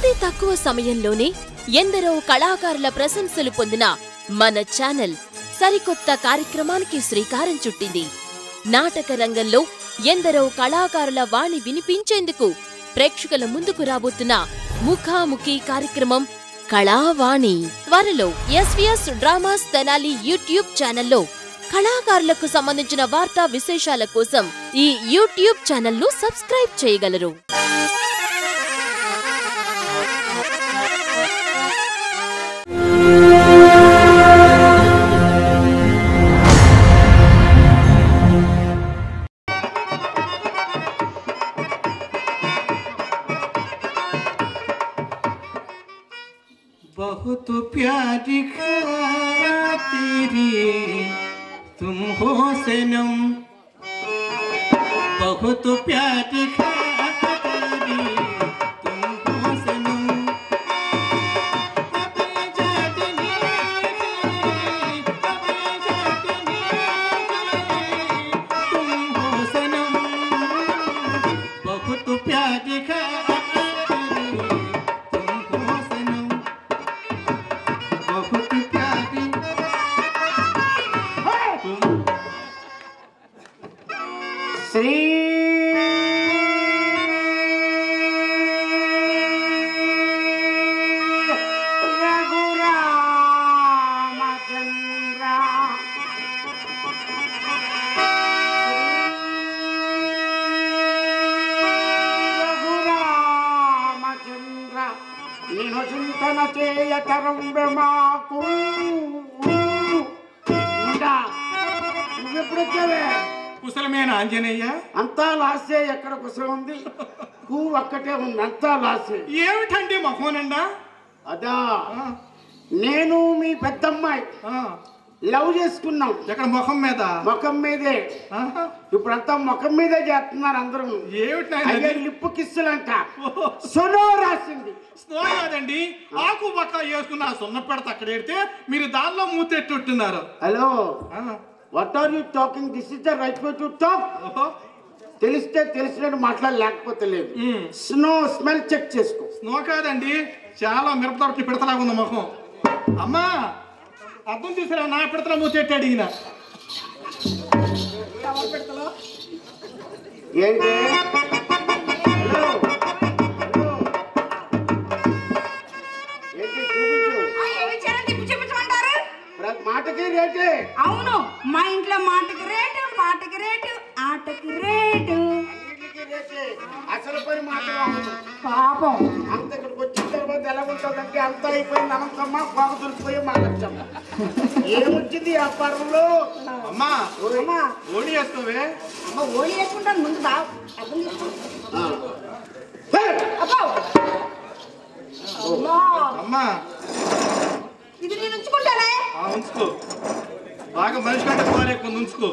అతి తక్కువ సమయంలోనే ఎందరో కళాకారుల ప్రశంసలు పొందిన మన ఛానల్ సరికొత్త కార్యక్రమానికి శ్రీకారం చుట్టింది నాటక రంగంలో ఎందరో కళాకారుల వాణి వినిపించేందుకు ప్రేక్షకుల ముందుకు రాబోతున్న ముఖాముఖి కార్యక్రమం కళావాణి త్వరలో ఎస్వీఎస్ డ్రామాస్ తెనాలి యూట్యూబ్ ఛానల్లో కళాకారులకు సంబంధించిన వార్తా విశేషాల కోసం ఈ యూట్యూబ్ ఛానల్ను సబ్స్క్రైబ్ చేయగలరు बहुत प्यारी तेरी तुम हो सनम बहुत प्यारी तेरी तुम हो सनम अपने जातने अपने जातने तुम हो सनम बहुत प्यारी तेरी तुम हो सनम बहुत प्यारी तुम श्री रघुरामचंद्र రఘురామచంద్ర నేను చింతన చేయతరం మాకు నువ్వెప్పుడు వచ్చావే కుశలమేన ఆంజనేయ అంతా లాసే ఎక్కడ కుసరం ఉంది కూ ఒక్కటే ఉంది అంతా లాసే ఏమిటండి మహోనండా అదా ఆ, నేను మీ పెద్దమ్మాయి ఆ, లవ్ చేసుకున్నాం ఎక్కడ ముఖం మీద ముఖం మీదే ఆహా, ఇప్పుడంతా ముఖం మీదే చేస్తున్నారు అందరూ ఏమిటి నాయన అయ్యే అది? లిప్పు కిస్సులంట ఓహో, సునో రాసింది స్నో కాదండి ఆకు బక్క వేసుకున్న ఆ సున్న పెడత అక్కడ ఎడితే మీరు దానిలో మూతెట్టున్నారు హలో ఆ, what are you talking this is the right way to talk ఓహో, తెలిస్తే తెలిసినట్టు మాట్లాడలేకపోతే లేదు ఉమ్. స్నో స్మెల్ చెక్ చేసుకో స్నో కాదండి చాలా మిరపతొరకి పిడతలాగా ఉంది ముఖం అమ్మా అర్థం చూసారా నా పిడతల మూతెట్టాడు ఈయన ఎవరి పిడతలో? ఏంటి హలో హలో ఏంటి చూపించు ఆ, ఏమి చేయాలి తిప్పి చూపించమంటారు ప్రతి మాటకి రేటే అవును మా ఇంట్లో మాటకి రేటు పాటకి రేటు ఆటకి రేటు అన్నిటికీ రేటే అసలు పని మాత్రం అవ్వదు. పాపం అంత ఇక్కడికి వచ్చిన తర్వాత ఎలా ఉంటుందంటే అంత అయిపోయింది అనంతమ్మ బాగా దొరికిపోయి మాట్లాడతాం ఏమొచ్చింది వ్యాపారంలో అమ్మా అమ్మా ఓడి వేసుకోవే అమ్మ ఓడి వేసుకుంటాను ముందు దా అర్థం తీసుకో ఆ. హే! అబ్బో అమ్మా, అమ్మా ఇది నేను ఉంచుకుంటానే ఆ ఉంచుకో బాగా మనిషి కంటే కోరేకు ఉంచుకో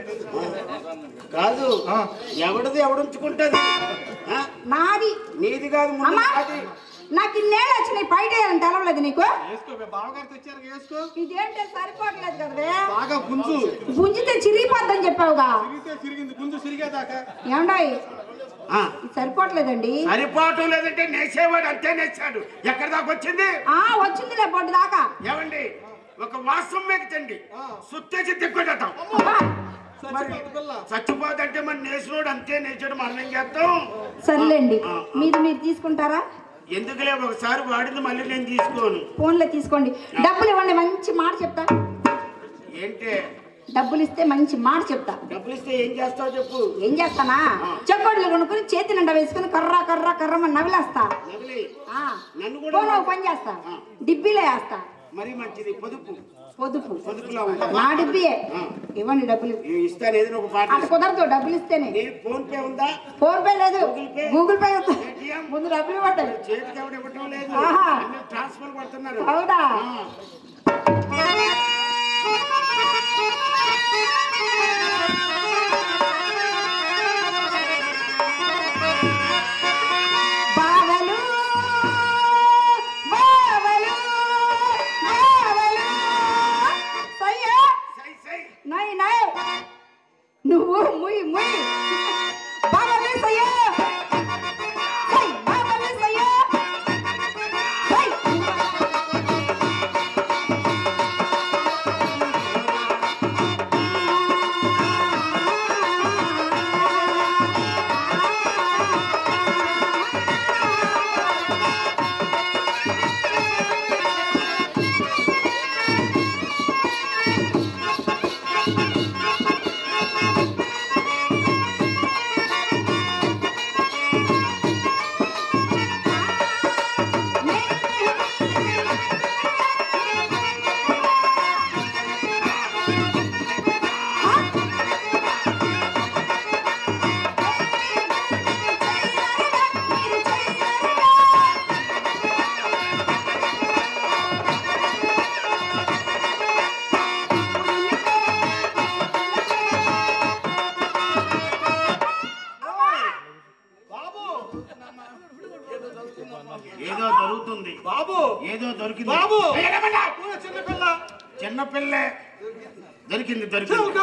కాదు ఆ. ఎవడిది ఎవడుంచుకుంటది ఆ? నాది నీది కాదు ముందు అమ్మా నాది. నాకు ఇన్నేళ్ళు వచ్చినాయి బయట వేయాలని తెలవలేదు నీకు వేసుకో బావగారు తెచ్చారు వేసుకో ఇదేంటే సరిపోవట్లేదు కదవే బాగా గుంజు గుంజితే చిరిగిపోద్దని చెప్పావుగా తిరిగితే తిరిగింది గుంజు తిరిగేదాకా ఏమండాయి ఆ. ఇది సరిపోవట్లేదండి సరిపోవటం లేదంటే నేసేవాడు అంతే నేసాడు ఎక్కడి దాకా వచ్చింది ఆ వచ్చిందిలే బొడ్డు దాకా ఏమండి ఒక వాసం మేకతండి సుత్తేసి తిక్కుతాం అబ్బా, చచ్చిపోద్ది పిల్ల చచ్చిపోదంటే మన నేసినోడు అంతే నేసాడు మనం ఏం చేస్తాం సర్లేండి ఆ, ఆ. మీరు మీరు తీసుకుంటారా ఎందుకులే ఒకసారి వాడింది మళ్ళీ నేను తీసుకోను ఫోన్లో తీసుకోండి డబ్బులు ఇవ్వండి మంచి మాట చెప్తా ఏంటి డబ్బులు ఇస్తే మంచి మాట చెప్తా డబ్బులు ఇస్తే ఏం చేస్తావు చెప్పు ఏం చేస్తానా ఆ. చెక్కోళ్ళు కొనుక్కొని చేతి నిండా వేసుకుని కర్ర కర్ర కర్రమని నవిలేస్తా నగిలి ఆ. నన్ను కూడా ఫోన్ ఒక పని చేస్తా ఆ. డిబ్బీలో వేస్తా మరీ మంచిది పొదుపు పొదుపు పొదుపులో ఉంటా నా డిబ్బియే ఆ. ఇవ్వండి డబ్బులు ఇవి ఇస్తాను ఏదైనా ఒక పాట అటు కుదరదు డబ్బులు ఇస్తేనే నీ ఫోన్ పే ఉందా ఫోన్ పే లేదు గూగుల్ పే? గూగుల్ పే ఉంది. పేటిఎం? ముందు డబ్బులు ఇవ్వండి చేతికి ఎవడు ఇవ్వటం లేదు ఆహా. అన్ని ట్రాన్స్ఫర్ పడుతున్నారు అవునా ఆ. బావలు బావలు బావలు సయ్యా సై సై నై నై నువ్వు ముయ్ ముయ్ బావలు సయ్యా సై బావలు సయ్యా ఏదో దొరుకుతుంది బాబు ఏదో దొరికింది బాబు ఏడమన్నా? ఓ చిన్నపిల్ల చిన్న పిల్లే దొరికింది దొరికింది చెవుగా.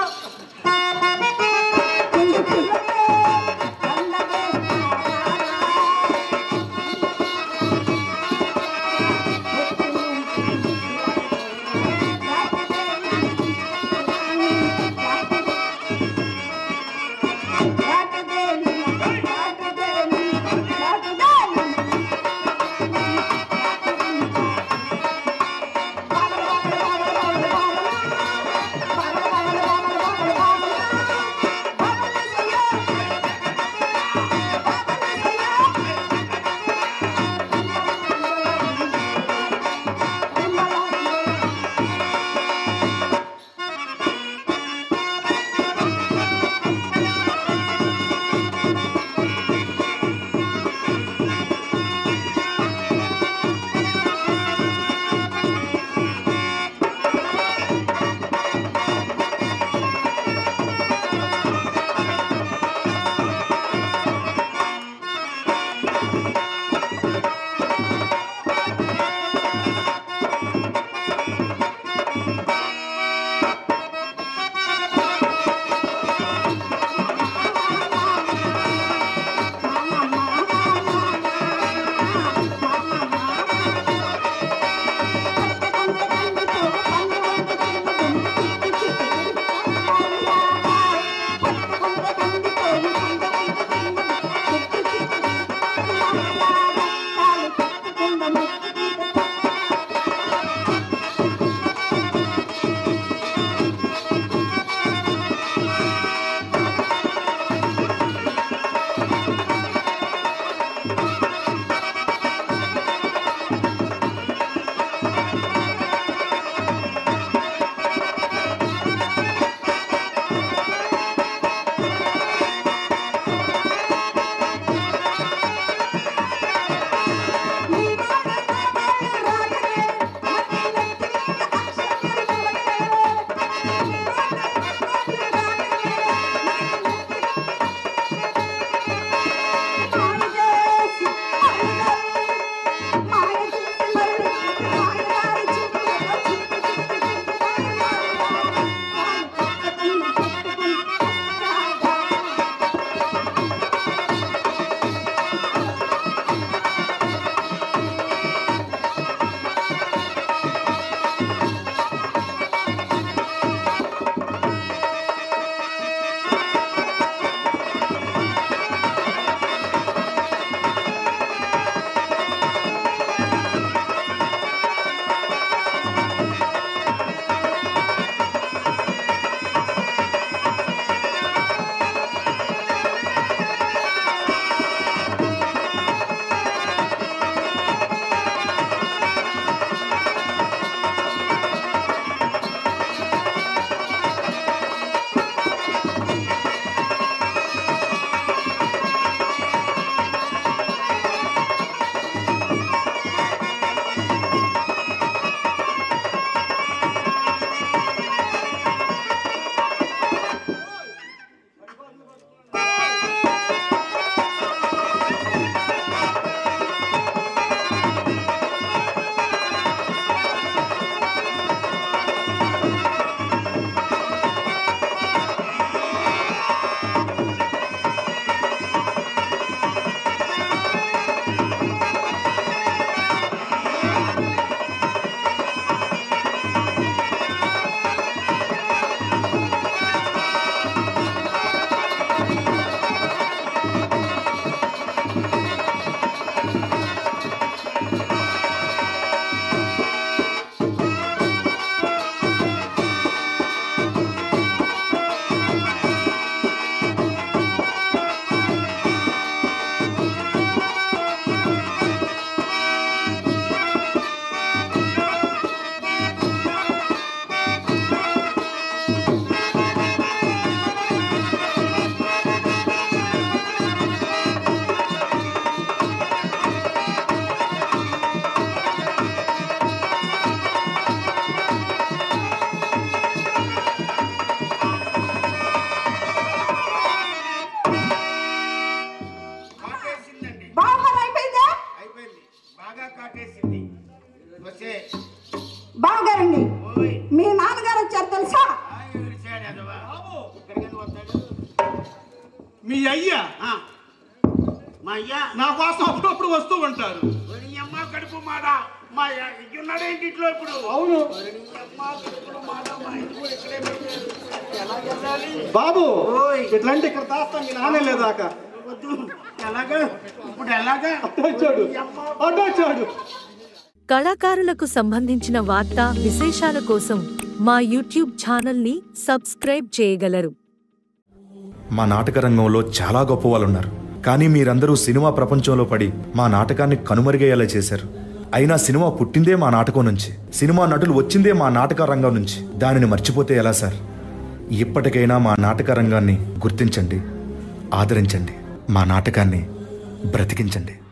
ఆ బాగా కాటేసింది వచ్చే బావగారండి ఓయ్ మీ నాన్నగారు వచ్చారు తెలుసా ఆ, ఏడిచాడు అదవా. ఇక్కడికి వస్తాడు మీ అయ్యా ఆ, మా అయ్యా నా కోసం అప్పుడప్పుడు వస్తూ ఉంటారు ఒరి అమ్మ కడుపు మాడ మా ఇంటి ఉన్నాడు ఏంటి ఇంట్లో ఇప్పుడు అవును ఒరి అమ్మ కడుపు మాడ మా ఇంటి కూడా ఇక్కడే పెట్టారు ఎలా వెళ్ళాలి బాబు ఓయ్. ఇట్లాంటి ఇక్కడ దాస్తాం మీ నాన్న లేదాకా వద్దు ఎలాగా ఇప్పుడు ఎలాగా వచ్చాడు అడ్డు వచ్చాడు కళాకారులకు సంబంధించిన వార్తా విశేషాల కోసం మా యూట్యూబ్ ఛానల్ని సబ్స్క్రైబ్ చేయగలరు మా నాటక రంగంలో చాలా గొప్ప వాళ్ళు ఉన్నారు కానీ మీరందరూ సినిమా ప్రపంచంలో పడి మా నాటకాన్ని కనుమరుగయ్యేలా చేశారు అయినా సినిమా పుట్టిందే మా నాటకం నుంచి సినిమా నటులు వచ్చిందే మా నాటక రంగం నుంచి దానిని మర్చిపోతే ఎలా సార్ ఇప్పటికైనా మా నాటక రంగాన్ని గుర్తించండి ఆదరించండి మా నాటకాన్ని బ్రతికించండి